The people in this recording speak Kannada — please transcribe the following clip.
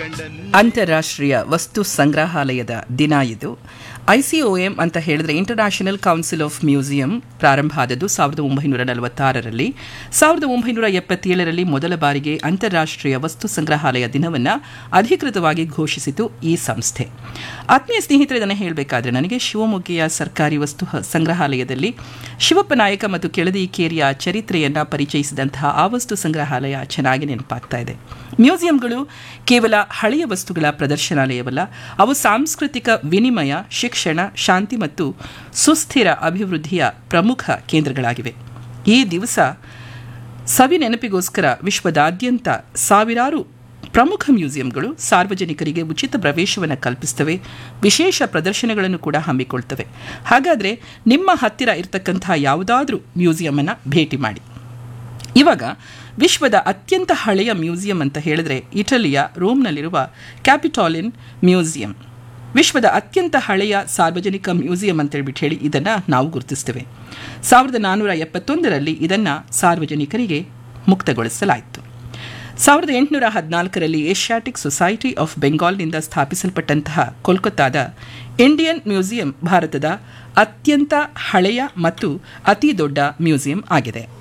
ಅಂತಾರಾಷ್ಟ್ರೀಯ ವಸ್ತು ಸಂಗ್ರಹಾಲಯದ ದಿನ ಇದು ಐಸಿಒಎಂ ಅಂತ ಹೇಳಿದ್ರೆ ಇಂಟರ್ನ್ಯಾಷನಲ್ ಕೌನ್ಸಿಲ್ ಆಫ್ ಮ್ಯೂಸಿಯಂ ಪ್ರಾರಂಭ ಆದದ್ದು ಸಾವಿರದ ಒಂಬೈನೂರ ನಲವತ್ತಾರರಲ್ಲಿ ಸಾವಿರದ ಒಂಬೈನೂರ ಎಪ್ಪತ್ತೇಳರಲ್ಲಿ ಮೊದಲ ಬಾರಿಗೆ ಅಂತಾರಾಷ್ಟ್ರೀಯ ವಸ್ತು ಸಂಗ್ರಹಾಲಯ ದಿನವನ್ನು ಅಧಿಕೃತವಾಗಿ ಘೋಷಿಸಿತು ಈ ಸಂಸ್ಥೆ ಆತ್ಮೀಯ ಸ್ನೇಹಿತರೆ ಇದನ್ನು ಹೇಳಬೇಕಾದ್ರೆ ನನಗೆ ಶಿವಮೊಗ್ಗೆಯ ಸರ್ಕಾರಿ ವಸ್ತು ಹ- ಸಂಗ್ರಹಾಲಯದಲ್ಲಿ ಶಿವಪ್ಪ ನಾಯಕ ಮತ್ತು ಕೆಳದಿ ಕೇರಿಯ ಚರಿತ್ರೆಯನ್ನ ಪರಿಚಯಿಸಿದಂತಹ ಆ ವಸ್ತು ಸಂಗ್ರಹಾಲಯ ಚೆನ್ನಾಗಿ ನೆನಪಾಗ್ತಾ ಇದೆ ಮ್ಯೂಸಿಯಂಗಳು ಕೇವಲ ಹಳೆಯ ವಸ್ತುಗಳ ಪ್ರದರ್ಶನಾಲಯವಲ್ಲ ಅವು ಸಾಂಸ್ಕೃತಿಕ ವಿನಿಮಯ ಶಿಕ್ಷಣ ಶಾಂತಿ ಮತ್ತು ಸುಸ್ಥಿರ ಅಭಿವೃದ್ಧಿಯ ಪ್ರಮುಖ ಕೇಂದ್ರಗಳಾಗಿವೆ ಈ ದಿವಸ ಸವಿ ನೆನಪಿಗೋಸ್ಕರ ವಿಶ್ವದಾದ್ಯಂತ ಸಾವಿರಾರು ಪ್ರಮುಖ ಮ್ಯೂಸಿಯಂಗಳು ಸಾರ್ವಜನಿಕರಿಗೆ ಉಚಿತ ಪ್ರವೇಶವನ್ನು ಕಲ್ಪಿಸ್ತವೆ ವಿಶೇಷ ಪ್ರದರ್ಶನಗಳನ್ನು ಕೂಡ ಹಮ್ಮಿಕೊಳ್ತವೆ ಹಾಗಾದರೆ ನಿಮ್ಮ ಹತ್ತಿರ ಇರತಕ್ಕಂಥ ಯಾವುದಾದ್ರೂ ಮ್ಯೂಸಿಯಮನ್ನು ಭೇಟಿ ಮಾಡಿ ಇವಾಗ ವಿಶ್ವದ ಅತ್ಯಂತ ಹಳೆಯ ಮ್ಯೂಸಿಯಂ ಅಂತ ಹೇಳಿದ್ರೆ ಇಟಲಿಯ ರೋಮ್ನಲ್ಲಿರುವ ಕ್ಯಾಪಿಟಾಲಿನ್ ಮ್ಯೂಸಿಯಂ ವಿಶ್ವದ ಅತ್ಯಂತ ಹಳೆಯ ಸಾರ್ವಜನಿಕ ಮ್ಯೂಸಿಯಂ ಅಂತೇಳ್ಬಿಟ್ಟು ಹೇಳಿ ಇದನ್ನು ನಾವು ಗುರುತಿಸ್ತೇವೆ ಸಾವಿರದ ನಾನ್ನೂರ ಎಪ್ಪತ್ತೊಂದರಲ್ಲಿ ಇದನ್ನು ಸಾರ್ವಜನಿಕರಿಗೆ ಮುಕ್ತಗೊಳಿಸಲಾಯಿತು ಸಾವಿರದ ಎಂಟುನೂರ ಹದಿನಾಲ್ಕರಲ್ಲಿ ಏಷ್ಯಾಟಿಕ್ ಸೊಸೈಟಿ ಆಫ್ ಬೆಂಗಾಲ್ನಿಂದ ಸ್ಥಾಪಿಸಲ್ಪಟ್ಟಂತಹ ಕೋಲ್ಕತ್ತಾದ ಇಂಡಿಯನ್ ಮ್ಯೂಸಿಯಂ ಭಾರತದ ಅತ್ಯಂತ ಹಳೆಯ ಮತ್ತು ಅತಿ ದೊಡ್ಡ ಮ್ಯೂಸಿಯಂ ಆಗಿದೆ